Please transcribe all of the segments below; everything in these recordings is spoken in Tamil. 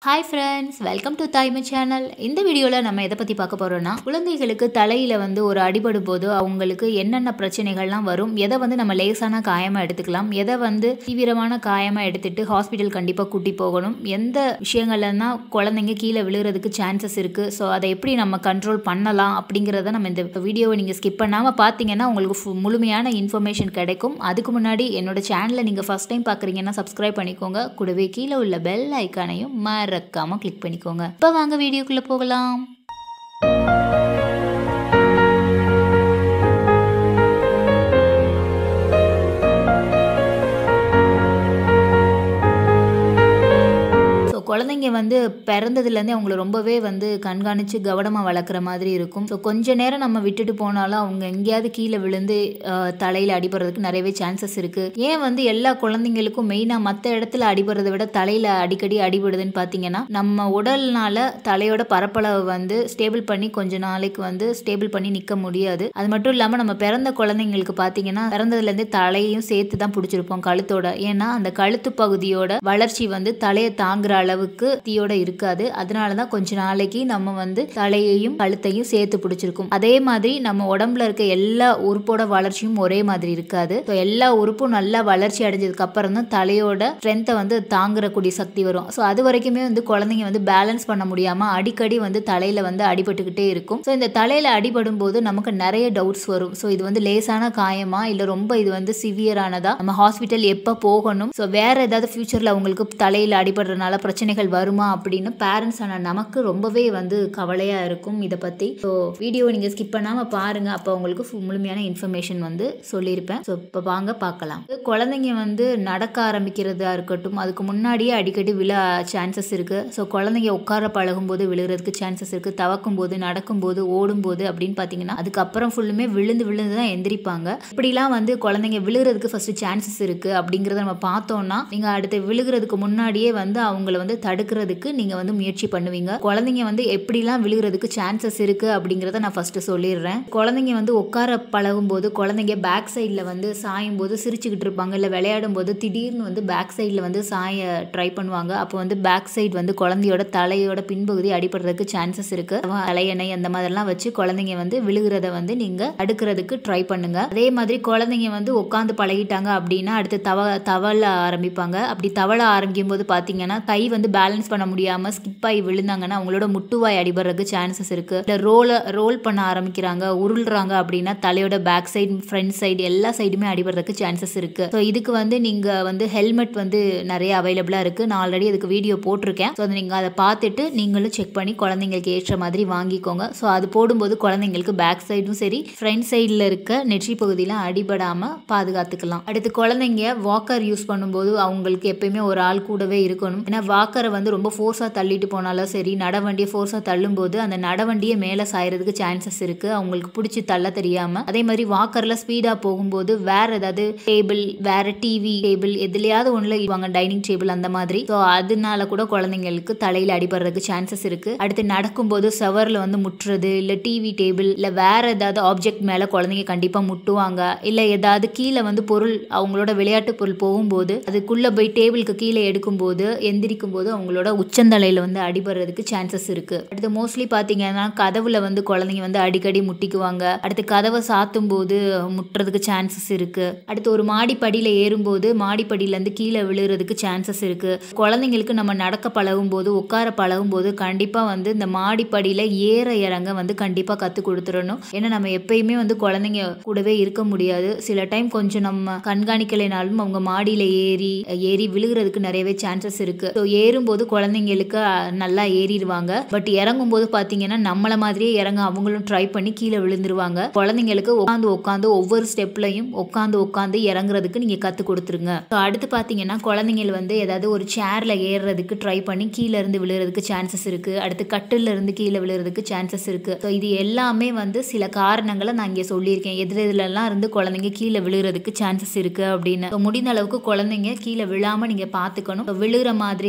hi friends welcome to Thaimai channel இந்த வீடியோவில் நம்ம எதை பற்றி பார்க்க போகிறோம்னா குழந்தைகளுக்கு தலையில் வந்து ஒரு அடிபடும் போது அவங்களுக்கு என்னென்ன பிரச்சனைகள்லாம் வரும் எதை வந்து நம்ம லேசான காயமாக எடுத்துக்கலாம் எதை வந்து தீவிரமான காயமாக எடுத்துட்டு ஹாஸ்பிட்டல் கண்டிப்பாக கூட்டி போகணும் எந்த விஷயங்கள்னா குழந்தைங்க கீழே விழுகிறதுக்கு சான்சஸ் இருக்குது ஸோ அதை எப்படி நம்ம கண்ட்ரோல் பண்ணலாம் அப்படிங்கிறத நம்ம இந்த வீடியோவை நீங்கள் ஸ்கிப் பண்ணாமல் பார்த்தீங்கன்னா உங்களுக்கு ஃபு- முழுமையான இன்ஃபர்மேஷன் கிடைக்கும் அதுக்கு முன்னாடி என்னோட சேனலை நீங்கள் ஃபஸ்ட் டைம் பார்க்குறீங்கன்னா சப்ஸ்கிரைப் பண்ணிக்கோங்க கூடவே கீழே உள்ள பெல் ஐக்கானையும் மறக்காமல் கிளிக் பண்ணிக்கோங்க இப்போ வாங்க வீடியோக்குள்ளே போகலாம் ஸோ குழந்தைங்க வந்து பிறந்ததுலேருந்தே அவங்கள ரொம்பவே வந்து கண்காணித்து கவனமாக வளர்க்குற மாதிரி இருக்கும் ஸோ கொஞ்ச நேரம் நம்ம விட்டுட்டு போனாலும் அவங்க எங்கேயாவது கீழே விழுந்து தலையில் அடிபடுறதுக்கு நிறையவே சான்சஸ் இருக்குது ஏன் வந்து எல்லா குழந்தைங்களுக்கும் மெயினாக மற்ற இடத்துல அடிபடுறதை விட தலையில் அடிக்கடி அடிபடுதுன்னு பார்த்தீங்கன்னா நம்ம உடல்னால தலையோட பரப்பளவை வந்து ஸ்டேபிள் பண்ணி கொஞ்ச நாளைக்கு வந்து ஸ்டேபிள் பண்ணி நிற்க முடியாது அது மட்டும் இல்லாமல் நம்ம பிறந்த குழந்தைங்களுக்கு பார்த்தீங்கன்னா பிறந்ததுலேருந்தே தலையையும் சேர்த்து தான் பிடிச்சிருப்போம் கழுத்தோட ஏன்னா அந்த கழுத்து பகுதியோட வளர்ச்சி வந்து தலையை தாங்குற அளவுக்கு தீயோட இருக்காது அதனால தான் கொஞ்ச நாளைக்கு நம்ம வந்து தலையையும் கழுத்தையும் சேர்த்து பிடிச்சிருக்கும் அதே மாதிரி நம்ம உடம்புல இருக்க எல்லா உறுப்போட வளர்ச்சியும் ஒரே மாதிரி இருக்காது ஸோ எல்லா உறுப்பும் நல்லா வளர்ச்சி அடைஞ்சதுக்கு அப்புறம் தான் தலையோட ஸ்ட்ரென்த்தை வந்து தாங்குறக்கூடிய சக்தி வரும் ஸோ அது வரைக்குமே வந்து குழந்தைங்க வந்து பேலன்ஸ் பண்ண முடியாம அடிக்கடி வந்து தலையில வந்து அடிபட்டுக்கிட்டே இருக்கும் ஸோ இந்த தலையில அடிபடும் போது நமக்கு நிறைய டவுட்ஸ் வரும் ஸோ இது வந்து லேசான காயமா இல்லை ரொம்ப இது வந்து சிவியரானதா நம்ம ஹாஸ்பிட்டல் எப்போ போகணும் ஸோ வேற ஏதாவது ஃபியூச்சர்ல அவங்களுக்கு தலையில அடிபடுறதுனால பிரச்சனைகள் வருமா அப்படின்னு பேரண்ட்ஸ் ஆன நமக்கு ரொம்பவே வந்து கவலையா இருக்கும் இதை பத்தி ஸோ வீடியோவை நீங்க ஸ்கிப் பண்ணாம பாருங்க அப்போ உங்களுக்கு ஃபு- முழுமையான இன்ஃபர்மேஷன் வந்து சொல்லியிருப்பேன் ஸோ இப்போ வாங்க பார்க்கலாம் குழந்தைங்க வந்து நடக்க ஆரம்பிக்கிறதா இருக்கட்டும் அதுக்கு முன்னாடியே அடிக்கடி விழ சான்சஸ் இருக்கு ஸோ குழந்தைங்க உட்கார பழகும் போது விழுகிறதுக்கு சான்சஸ் இருக்கு தவக்கும் போது நடக்கும்போது ஓடும்போது அப்படின்னு பார்த்தீங்கன்னா அதுக்கப்புறம் ஃபுல்லுமே விழுந்து விழுந்து தான் எந்திரிப்பாங்க இப்படிலாம் வந்து குழந்தைங்க விழுகிறதுக்கு ஃபர்ஸ்ட் சான்சஸ் இருக்கு அப்படிங்கிறத நம்ம பார்த்தோம்னா நீங்க அடுத்து விழுகிறதுக்கு முன்னாடியே வந்து அவங்கள வந்து தடுக்கிறதுக்கு நீங்க வந்து முயற்சி பண்ணுவீங்க குழந்தைங்க வந்து எப்படிலாம் விழுகிறதுக்கு சான்சஸ் இருக்கு அப்படிங்கிறத நான் ஃபர்ஸ்ட் சொல்லிடுறேன் குழந்தைங்க வந்து உட்கார பழகும் போது குழந்தைங்க பேக் சைடில் வந்து சாயும் போது சிரிச்சுக்கிட்டு இருப்பாங்க இல்லை விளையாடும் போது திடீர்னு வந்து பேக் சைடில் வந்து சாய ட்ரை பண்ணுவாங்க அப்போ வந்து பேக் சைடு வந்து குழந்தையோட தலையோட பின்பகுதி அடிபடுறதுக்கு சான்சஸ் இருக்கு அவ- தலையணை அந்த மாதிரிலாம் வச்சு குழந்தைங்க வந்து விழுகிறத வந்து நீங்க தடுக்கிறதுக்கு ட்ரை பண்ணுங்க அதே மாதிரி குழந்தைங்க வந்து உட்காந்து பழகிட்டாங்க அப்படின்னா அடுத்து தவ தவள ஆரம்பிப்பாங்க அப்படி தவள ஆரம்பிக்கும் போது பார்த்தீங்கன்னா கை வந்து பேலன்ஸ் பண்ண முடியாம ஸ்கிப் ஆகி விழுந்தாங்கன்னா அவங்களோட முட்டுவாய் அடிபடுறதுக்கு சான்சஸ் இருக்கு இல்லை ரோல ரோல் பண்ண ஆரம்பிக்கிறாங்க உருள்றாங்க அப்படின்னா தலையோட பேக் சைடு ஃப்ரண்ட் சைடு எல்லா சைடுமே அடிபடுறதுக்கு சான்சஸ் இருக்கு ஸோ இதுக்கு வந்து நீங்க வந்து ஹெல்மெட் வந்து நிறைய அவைலபிளா இருக்கு நான் ஆல்ரெடி அதுக்கு வீடியோ போட்டிருக்கேன் ஸோ நீங்க அதை பார்த்துட்டு நீங்களும் செக் பண்ணி குழந்தைங்களுக்கு ஏற்ற மாதிரி வாங்கிக்கோங்க ஸோ அது போடும்போது குழந்தைங்களுக்கு பேக் சைடும் சரி ஃப்ரண்ட் சைடில் இருக்க நெற்றி பகுதியெலாம் அடிபடாமல் பாதுகாத்துக்கலாம் அடுத்து குழந்தைங்க வாக்கர் யூஸ் பண்ணும்போது அவங்களுக்கு எப்பயுமே ஒரு ஆள் கூடவே இருக்கணும் ஏன்னா வாக்கரை வந்து ரொம்ப ஃபோர்ஸாக தள்ளிட்டு போனாலும் சரி நடவண்டியை ஃபோர்ஸாக தள்ளும்போது அந்த நடவண்டியை மேலே சாயறதுக்கு சான்சஸ் இருக்குது அவங்களுக்கு பிடிச்சி தள்ள தெரியாமல் அதே மாதிரி வாக்கரில் ஸ்பீடாக போகும்போது வேற ஏதாவது டேபிள் வேற டிவி டேபிள் எதுலையாவது ஒன்றில் இவாங்க டைனிங் டேபிள் அந்த மாதிரி ஸோ அதனால கூட குழந்தைங்களுக்கு தலையில் அடிபடுறதுக்கு சான்சஸ் இருக்குது அடுத்து நடக்கும்போது செவரில் வந்து முட்டுறது இல்லை டிவி டேபிள் இல்லை வேற ஏதாவது ஆப்ஜெக்ட் மேலே குழந்தைங்க கண்டிப்பாக முட்டுவாங்க இல்லை ஏதாவது கீழே வந்து பொருள் அவங்களோட விளையாட்டு பொருள் போகும்போது அதுக்குள்ளே போய் டேபிளுக்கு கீழே எடுக்கும்போது எந்திரிக்கும் போது அவங்களோட உச்சந்தலையில் வந்து அடிபடுறதுக்கு சான்சஸ் இருக்கு அடுத்து மோஸ்ட்லி பார்த்தீங்கன்னா கதவுல வந்து குழந்தைங்க வந்து அடிக்கடி முட்டிக்குவாங்க அடுத்து கதவை சாத்தும் போது முட்டுறதுக்கு சான்சஸ் இருக்கு அடுத்து ஒரு மாடிப்படியில் ஏறும்போது மாடிப்படியிலேருந்து கீழே விழுறதுக்கு சான்சஸ் இருக்கு குழந்தைங்களுக்கு நம்ம நடக்க பழகும் போது உட்கார பழகும் போது கண்டிப்பாக வந்து இந்த மாடிப்படியில் ஏற இறங்க வந்து கண்டிப்பாக கற்றுக் கொடுத்துடணும் ஏன்னா நம்ம எப்பயுமே வந்து குழந்தைங்க கூடவே இருக்க முடியாது சில டைம் கொஞ்சம் நம்ம கண்காணிக்கலைனாலும் அவங்க மாடியில் ஏறி ஏறி விழுகிறதுக்கு நிறையவே சான்சஸ் இருக்கு ஸோ ஏறும்போது குழந்தைங்களுக்கு அஹ், நல்லா ஏறிடுவாங்க பட் இறங்கும் போது பார்த்தீங்கன்னா நம்மள மாதிரியே இறங்க அவங்களும் ட்ரை பண்ணி கீழே விழுந்துருவாங்க குழந்தைங்களுக்கு உட்காந்து உட்காந்து ஒவ்வொரு ஸ்டெப்லையும் உட்காந்து உட்காந்து இறங்குறதுக்கு நீங்க கற்றுக் கொடுத்துருங்க ஸோ அடுத்து பார்த்தீங்கன்னா குழந்தைங்கள் வந்து ஏதாவது ஒரு சேர்ல ஏறுறதுக்கு ட்ரை பண்ணி கீழே இருந்து விழுறதுக்கு சான்சஸ் இருக்கு அடுத்து கட்டில இருந்து கீழே விழுறதுக்கு சான்சஸ் இருக்கு ஸோ இது எல்லாமே வந்து சில காரணங்களை நான் இங்கே சொல்லியிருக்கேன் எதிர் எதுலலாம் இருந்து குழந்தைங்க கீழே விழுறதுக்கு சான்சஸ் இருக்கு அப்படின்னு So, முடிந்த அளவுக்கு குழந்தைங்க கீழே விழாம நீங்க பார்த்துக்கணும் So, விழுகிற மாதிரி இல்லை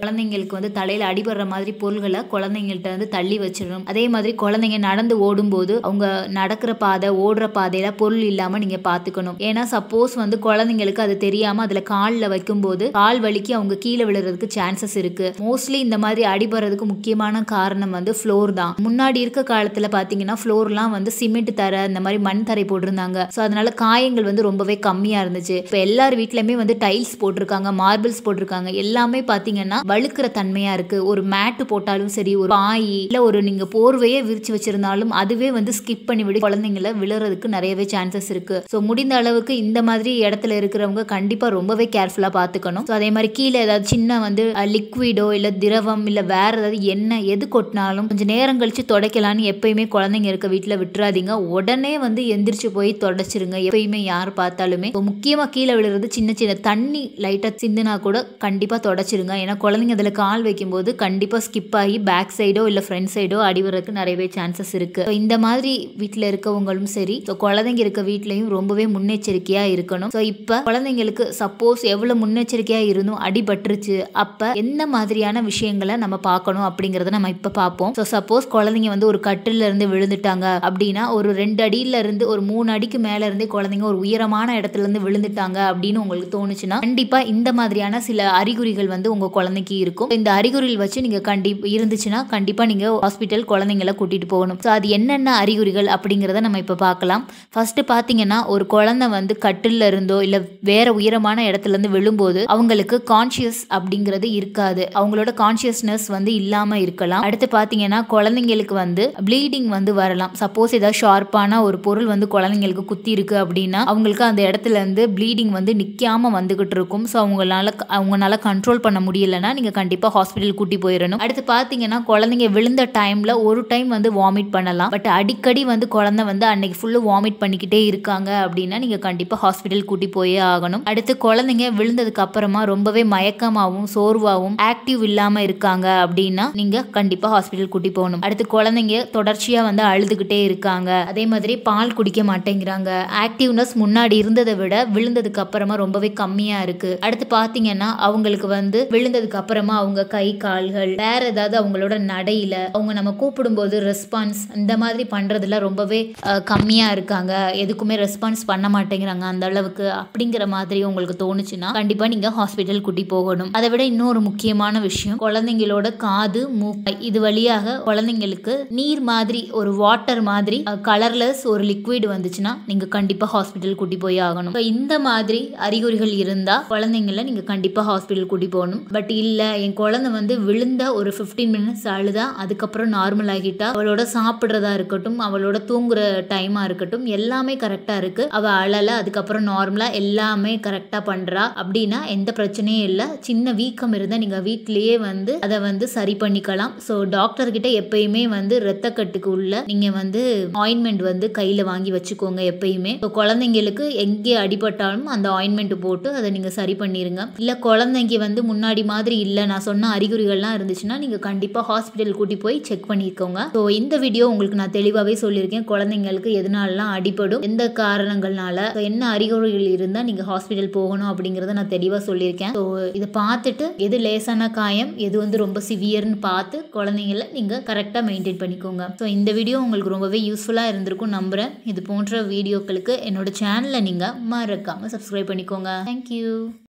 குழந்தைங்களுக்கு வந்து தலையில அடிபடுற மாதிரி பொருள்களை குழந்தைங்கள்ட்ட வந்து தள்ளி வச்சிடணும் அதே மாதிரி குழந்தைங்க நடந்து ஓடும்போது அவங்க நடக்கிற பாதை ஓடுற பாதையில பொருள் இல்லாம நீங்க பாத்துக்கணும் ஏன்னா சப்போஸ் வந்து குழந்தைங்களுக்கு அது தெரியாம அதுல காலில் வைக்கும்போது கால் வலிக்கு அவங்க கீழே விழுறதுக்கு சான்சஸ் இருக்கு மோஸ்ட்லி இந்த மாதிரி அடிபடுறதுக்கு முக்கியமான காரணம் வந்து ஃப்ளோர் தான் முன்னாடி இருக்க காலத்துல பாத்தீங்கன்னா ஃப்ளோர்லாம் வந்து சிமெண்ட் தரை இந்த மாதிரி மண் தரை போட்டிருந்தாங்க ஸோ அதனால காயங்கள் வந்து ரொம்பவே கம்மியா இருந்துச்சு இப்போ எல்லார் வீட்லயுமே வந்து டைல்ஸ் போட்டிருக்காங்க மார்பிள்ஸ் போட்டிருக்காங்க எல்லாமே பாத்தீங்கன்னா வழுக்கிற தன்மையா இருக்கு ஒரு மேட்டு போட்டாலும் சரி ஒரு பாய் இல்ல ஒரு நீங்க போர்வையே விரிச்சு வச்சிருந்தாலும் அதுவே வந்து ஸ்கிப் பண்ணி விடு குழந்தைங்கள விழுறதுக்கு நிறையவே சான்சஸ் இருக்கு ஸோ முடிந்த அளவுக்கு இந்த மாதிரி இடத்துல இருக்கிறவங்க கண்டிப்பா ரொம்பவே கேர்ஃபுல்லா பாத்துக்கணும் ஸோ அதே மாதிரி கீழே ஏதாவது சின்ன வந்து லிக்விடோ இல்ல திரவம் இல்ல வேற ஏதாவது எண்ணெய் எது கொட்டினாலும் கொஞ்சம் நேரம் கழிச்சு துடைக்கலான்னு எப்பயுமே குழந்தைங்க இருக்க வீட்டில் விட்டுறாதீங்க உடனே வந்து எந்திரிச்சு போய் தொடச்சிருங்க எப்பயுமே யார் பார்த்தாலுமே இப்போ முக்கியமாக கீழே விழுறது சின்ன சின்ன தண்ணி லைட்டாக சிந்துனா கூட கண்டிப்பாக தொடச்சிருங்க ஏன்னா குழந்தைங்க அதில் கால் வைக்கும்போது கண்டிப்பாக ஸ்கிப் ஆகி பேக் சைடோ இல்லை ஃப்ரண்ட் சைடோ அடிவறதுக்கு நிறையவே சான்சஸ் இருக்கு So, இந்த மாதிரி வீட்டில் இருக்கவங்களும் சரி ஸோ குழந்தைங்க இருக்க வீட்லையும் ரொம்பவே முன்னெச்சரிக்கையாக இருக்கணும் ஸோ இப்போ குழந்தைங்களுக்கு சப்போஸ் எவ்வளோ முன்னெச்சரிக்கையாக இருந்தும் அடிபட்டுருச்சு அப்போ எந்த மாதிரியான விஷயங்களை நம்ம பார்க்கணும் அப்படிங்கிறத நம்ம இப்போ பார்ப்போம் ஸோ சப்போஸ் குழந்தைங்க வந்து ஒரு கட்டில இருந்து விழுந்துட்டாங்க அப்படின்னா ஒரு ரெண்டு அடியில இருந்து ஒரு மூணு அடிக்கு மேல இருந்தே குழந்தைங்க ஒரு உயரமான இடத்துல இருந்து விழுந்துட்டாங்க அப்படின்னு உங்களுக்கு தோணுச்சுன்னா கண்டிப்பா இந்த மாதிரியான சில அறிகுறிகள் வந்து உங்க குழந்தைக்கு இருக்கும் இந்த அறிகுறிகள் வச்சு நீங்க கண்டிப்பா இருந்துச்சுன்னா கண்டிப்பா நீங்க ஹாஸ்பிட்டல் குழந்தைங்கள கூட்டிட்டு போகணும் ஸோ அது என்னென்ன அறிகுறிகள் அப்படிங்கிறத நம்ம இப்போ பார்க்கலாம் ஃபர்ஸ்ட் பார்த்தீங்கன்னா ஒரு குழந்தை வந்து கட்டில்ல இருந்தோ இல்லை வேற உயரமான இடத்துல இருந்து விழும்போது அவங்களுக்கு கான்ஷியஸ் அப்படிங்கிறது இருக்காது அவங்களோட கான்ஷியஸ்னஸ் வந்து இல்லாம இருக்கலாம் அடுத்து பார்த்தீங்கன்னா குழந்தைங்களுக்கு வந்து ப்ளீடிங் வந்து வரலாம் சப்போஸ் ஏதாவது ஷார்ப்பான ஒரு பொருள் வந்து குழந்தைங்களுக்கு குத்தி இருக்கு அப்படின்னா அவங்களுக்கு அந்த இடத்துல இருந்து ப்ளீடிங் வந்து நிற்காம வந்துகிட்டு இருக்கும் ஸோ அவங்களால அவங்களால கண்ட்ரோல் பண்ண முடியலன்னா நீங்க கண்டிப்பா ஹாஸ்பிட்டல் கூட்டி போயிடணும் அடுத்து பார்த்தீங்கன்னா குழந்தைங்க விழுந்த டைம்ல ஒரு டைம் வந்து வாமிட் பண்ணலாம் பட் அடிக்கடி வந்து குழந்தை வந்து அன்னைக்கு ஃபுல்லு வாமிட் பண்ணிக்கிட்டே இருக்காங்க அப்படின்னா நீங்க கண்டிப்பா ஹாஸ்பிட்டல் கூட்டி போயே ஆகணும் அடுத்து குழந்தைங்க விழுந்ததுக்கு அப்புறமா ரொம்பவே மயக்கமாகவும் சோர்வாகவும் ஆக்டிவ் இல்லாம இருக்காங்க அப்படின்னா நீங்க கண்டிப்பா ஹாஸ்பிட்டல் கூட்டி போகணும் அடுத்து குழந்தைங்க தொடர்ச்சியா வந்து அழுதுகிட்டே இருக்காங்க அதே மாதிரி பால் குடிக்க மாட்டேங்கிறாங்க ஆக்டிவ்னஸ் முன்னாடி இருந்ததை விட விழுந்ததுக்கு அப்புறமா ரொம்பவே கம்மியா இருக்கு அடுத்து பாத்தீங்கன்னா அவங்களுக்கு வந்து விழுந்ததுக்கு அப்புறமா அவங்க கை கால்கள் வேற ஏதாவது அவங்களோட நடையில அவங்க நம்ம கூப்பிடும்போது ரெஸ்பான்ஸ் இந்த மாதிரி பண்றதுல ரொம்பவே அஹ், கம்மியா இருக்காங்க எதுக்குமே ரெஸ்பான்ஸ் பண்ண மாட்டேங்கிறாங்க அந்த அளவுக்கு அப்படிங்கிற மாதிரி உங்களுக்கு தோணுச்சுன்னா கண்டிப்பா நீங்க ஹாஸ்பிட்டல் கூட்டி போகணும் அதை விட இன்னொரு முக்கியமான விஷயம் குழந்தைங்களோட காது மூக்கு இது வழியாக குழந்தைங்களுக்கு நீர் மாதிரி ஒரு வாட்டர் மாதிரி கலர்லெஸ் ஒரு லிக்விட் வந்துச்சுன்னா நீங்க கண்டிப்பா ஹாஸ்பிட்டல் கூட்டி போய் ஆகணும் So, இந்த மாதிரி அறிகுறிகள் இருந்தா குழந்தைங்கள நீங்க கண்டிப்பா ஹாஸ்பிட்டல் கூட்டி போகணும் பட் இல்ல என் குழந்தை வந்து விழுந்த ஒரு 15 மினிட்ஸ் அழுதா அதுக்கப்புறம் நார்மல் ஆகிட்டா அவளோட சாப்பிட்றதா இருக்கட்டும் அவளோட தூங்குற டைமா இருக்கட்டும் எல்லாமே கரெக்டா இருக்கு அவ அழல அதுக்கப்புறம் நார்மலா எல்லாமே கரெக்டா பண்றா அப்படின்னா எந்த பிரச்சனையும் இல்லை சின்ன வீக்கம் இருந்தால் நீங்கள் வீட்டிலேயே வந்து அதை வந்து சரி பண்ணிக்கலாம் ஸோ டாக்டர் கிட்ட எப்பயுமே வந்து ரத்தக்கட்டுக்கு உள்ள நீங்கள் வந்து ஆயின்மெண்ட் வந்து கையில் வாங்கி வச்சுக்கோங்க எப்பயுமே ஸோ குழந்தைங்களுக்கு எங்கே அடிபட்டாலும் அந்த ஆயின்மெண்ட் போட்டு அதை நீங்கள் சரி பண்ணிடுங்க இல்லை குழந்தைங்க வந்து முன்னாடி மாதிரி இல்லை நான் சொன்ன அறிகுறிகள்லாம் இருந்துச்சுன்னா நீங்கள் கண்டிப்பாக ஹாஸ்பிட்டல் கூட்டி போய் செக் பண்ணிக்கோங்க ஸோ இந்த வீடியோ உங்களுக்கு நான் தெளிவாகவே சொல்லியிருக்கேன் குழந்தைங்களுக்கு எதனாலலாம் அடிபடும் எந்த காரணங்கள்னால so என்ன அறிகுறிகள் இருந்தால் நீங்கள் ஹாஸ்பிட்டல் போகணும் அப்படிங்கிறத நான் தெளிவாக சொல்லியிருக்கேன் ஸோ இதை பார்த்துட்டு எது லேசான காயம் எது வந்து ரொம்ப சிவியர்னு பார்த்து குழந்தைங்கள நீங்கள் கரெக்டாக மெயின்டைன் பண்ணிக்கோங்க ஸோ இந்த வீடியோ உங்களுக்கு ரொம்பவே யூஸ்ஃபுல்லாக இருந்திருக்கும் நம்புகிறேன் இது போன்ற வீடியோக்களுக்கு என்னோட சேனலை நீங்கள் மறக்காமல் சப்ஸ்கிரைப் பண்ணிக்கோங்க தேங்க்யூ